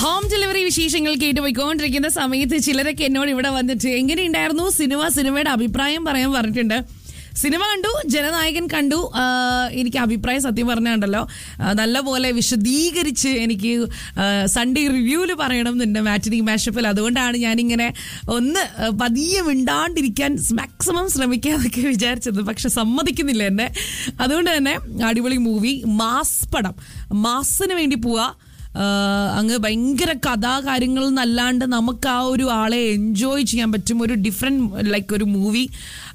home delivery വിശേഷങ്ങൾ കേട്ടുപോയിക്കൊണ്ടിരിക്കുന്ന സമയത്ത് ചിലരൊക്കെ എന്നോട് ഇവിടെ വന്നിട്ട് എങ്ങനെയുണ്ടായിരുന്നു സിനിമ സിനിമയുടെ അഭിപ്രായം പറയാൻ പറഞ്ഞിട്ടുണ്ട് സിനിമ കണ്ടു ജനനായകൻ കണ്ടു ആ, എനിക്ക് അഭിപ്രായം സത്യം പറഞ്ഞുണ്ടല്ലോ നല്ലപോലെ വിശദീകരിച്ച് എനിക്ക് ആ, സൺഡേ റിവ്യൂവിൽ പറയണം എന്നുണ്ട് മാറ്റിനി മാഷപ്പിൽ അതുകൊണ്ടാണ് ഞാനിങ്ങനെ ഒന്ന് ആ, പതിയെ മിണ്ടാണ്ടിരിക്കാൻ മാക്സിമം ശ്രമിക്കാന്നൊക്കെ വിചാരിച്ചത് പക്ഷെ സമ്മതിക്കുന്നില്ല എന്നെ അതുകൊണ്ട് തന്നെ അടിപൊളി മൂവി മാസ് പടം മാസിന് വേണ്ടി പോവാ ആഹ് അങ്ങ് ഭയങ്കര കഥാകാര്യങ്ങൾ എന്നല്ലാണ്ട് നമുക്ക് ആ ഒരു ആളെ എൻജോയ് ചെയ്യാൻ പറ്റും ഒരു ഡിഫറെൻറ്റ് ലൈക്ക് ഒരു മൂവി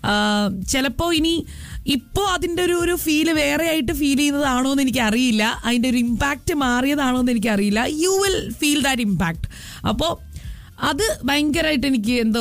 ചിലപ്പോൾ ഇനി ഇപ്പോൾ അതിൻ്റെ ഒരു ഒരു ഫീല് വേറെ ആയിട്ട് ഫീൽ ചെയ്യുന്നതാണോ എന്ന് എനിക്ക് അറിയില്ല അതിൻ്റെ ഒരു ഇമ്പാക്റ്റ് മാറിയതാണോ എന്ന് എനിക്കറിയില്ല you will feel that impact അപ്പോൾ അത് ഭയങ്കരമായിട്ട് എനിക്ക് എന്തോ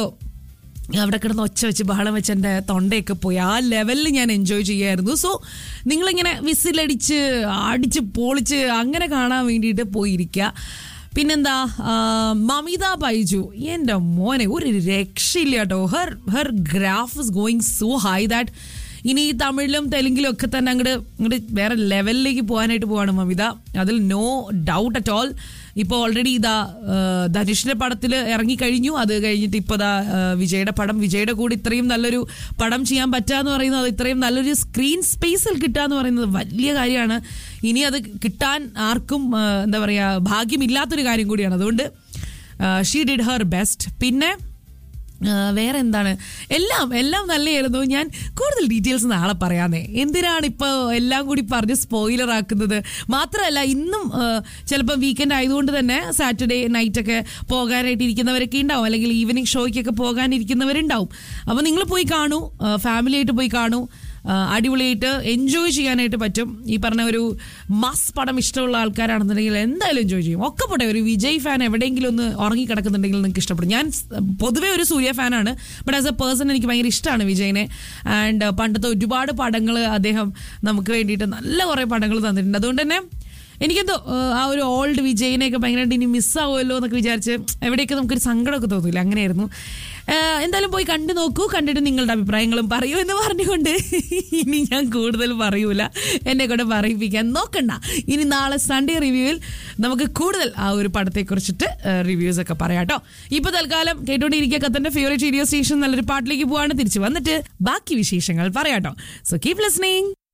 അവിടെ കിടന്ന് ഒച്ച വെച്ച് ബഹളം വെച്ച് എൻ്റെ തൊണ്ടയൊക്കെ പോയി ആ ലെവലിൽ ഞാൻ എൻജോയ് ചെയ്യായിരുന്നു സോ നിങ്ങളിങ്ങനെ വിസിലടിച്ച് അടിച്ച് പൊളിച്ച് അങ്ങനെ കാണാൻ വേണ്ടിയിട്ട് പോയിരിക്കുക പിന്നെന്താ ആ, മമിത ബൈജു എൻ്റെ മോനെ ഒരു രക്ഷയില്ല കേട്ടോ her her graph is going so high that ഇനി ഈ തമിഴിലും തെലുങ്കിലും ഒക്കെ തന്നെ അങ്ങോട്ട് അങ്ങോട്ട് വേറെ ലെവലിലേക്ക് പോകാനായിട്ട് പോവാണ് മമിത അതിൽ നോ ഡൗട്ട് അറ്റ് ഓൾ ഇപ്പോൾ ഓൾറെഡി ഇതാ ആ, ധനുഷിന്റെ പടത്തിൽ ഇറങ്ങിക്കഴിഞ്ഞു അത് കഴിഞ്ഞിട്ട് ഇപ്പോൾ ദാ ആ, വിജയുടെ പടം വിജയുടെ കൂടെ ഇത്രയും നല്ലൊരു പടം ചെയ്യാൻ പറ്റാന്ന് പറയുന്നത് അത് ഇത്രയും നല്ലൊരു സ്ക്രീൻ സ്പേസിൽ കിട്ടുക എന്ന് പറയുന്നത് വലിയ കാര്യമാണ് ഇനി അത് കിട്ടാൻ ആർക്കും ആ, എന്താ പറയുക ഭാഗ്യമില്ലാത്തൊരു കാര്യം കൂടിയാണ് അതുകൊണ്ട് ഷീ ഡിഡ് ഹെർ ബെസ്റ്റ് പിന്നെ ആ, വേറെ എന്താണ് എല്ലാം എല്ലാം നല്ലതായിരുന്നു ഞാൻ കൂടുതൽ ഡീറ്റെയിൽസ് നാളെ പറയാന്നേ എന്തിനാണ് ഇപ്പോൾ എല്ലാം കൂടി പറഞ്ഞ് സ്പോയിലർ ആക്കുന്നത് മാത്രമല്ല ഇന്നും ചിലപ്പോൾ വീക്കെൻഡ് ആയതുകൊണ്ട് തന്നെ സാറ്റർഡേ നൈറ്റ് ഒക്കെ പോകാനായിട്ട് ഇരിക്കുന്നവരൊക്കെ ഉണ്ടാവും അല്ലെങ്കിൽ ഈവനിങ് ഷോയ്ക്കൊക്കെ പോകാനിരിക്കുന്നവരുണ്ടാവും അപ്പോൾ നിങ്ങൾ പോയി കാണൂ ഫാമിലി ആയിട്ട് പോയി കാണൂ ആ, അടിപൊളിയായിട്ട് എൻജോയ് ചെയ്യാനായിട്ട് പറ്റും ഈ പറഞ്ഞ ഒരു മസ് പടം ഇഷ്ടമുള്ള ആൾക്കാരാണെന്നുണ്ടെങ്കിൽ എന്തായാലും എൻജോയ് ചെയ്യും ഒക്കെ പോട്ടെ ഒരു വിജയ് ഫാൻ എവിടെയെങ്കിലും ഒന്ന് ഉറങ്ങിക്കിടക്കുന്നുണ്ടെങ്കിൽ നിങ്ങൾക്ക് ഇഷ്ടപ്പെടും ഞാൻ സ്- പൊതുവേ ഒരു സൂര്യ ഫാനാണ് ബട്ട് ആസ് എ പേഴ്സൺ എനിക്ക് ഭയങ്കര ഇഷ്ടമാണ് വിജയിനെ ആൻഡ് പണ്ടത്തെ ഒരുപാട് പടങ്ങൾ അദ്ദേഹം നമുക്ക് വേണ്ടിയിട്ട് നല്ല കുറേ പടങ്ങൾ തന്നിട്ടുണ്ട് അതുകൊണ്ട് തന്നെ എനിക്കെന്തോ ഏഹ്, ആ ഒരു ഓൾഡ് വിജയിനെയൊക്കെ ഭയങ്കരമായിട്ട് ഇനി മിസ്സാവുമല്ലോ എന്നൊക്കെ വിചാരിച്ച് എവിടെയൊക്കെ നമുക്കൊരു സങ്കടമൊക്കെ തോന്നില്ല അങ്ങനെയായിരുന്നു ഏഹ്, എന്തായാലും പോയി കണ്ടു നോക്കൂ കണ്ടിട്ട് നിങ്ങളുടെ അഭിപ്രായങ്ങളും പറയൂ എന്ന് പറഞ്ഞുകൊണ്ട് ഇനി ഞാൻ കൂടുതൽ പറയൂല എന്നെ കൊണ്ട് പറയിപ്പിക്കാൻ നോക്കണ്ട ഇനി നാളെ സൺഡേ റിവ്യൂവിൽ നമുക്ക് കൂടുതൽ ആ ഒരു പടത്തെക്കുറിച്ചിട്ട് റിവ്യൂസ് ഒക്കെ പറയാം കേട്ടോ ഇപ്പൊ തൽക്കാലം കേട്ടോണ്ടിരിക്കുക കത്തന്റെ ഫേവറേറ്റ് റേഡിയോ സ്റ്റേഷൻ നല്ലൊരു പാട്ടിലേക്ക് പോവാണ് തിരിച്ചു വന്നിട്ട് ബാക്കി വിശേഷങ്ങൾ പറയാട്ടോ സോ കീപ് ലിസ്ണിംഗ്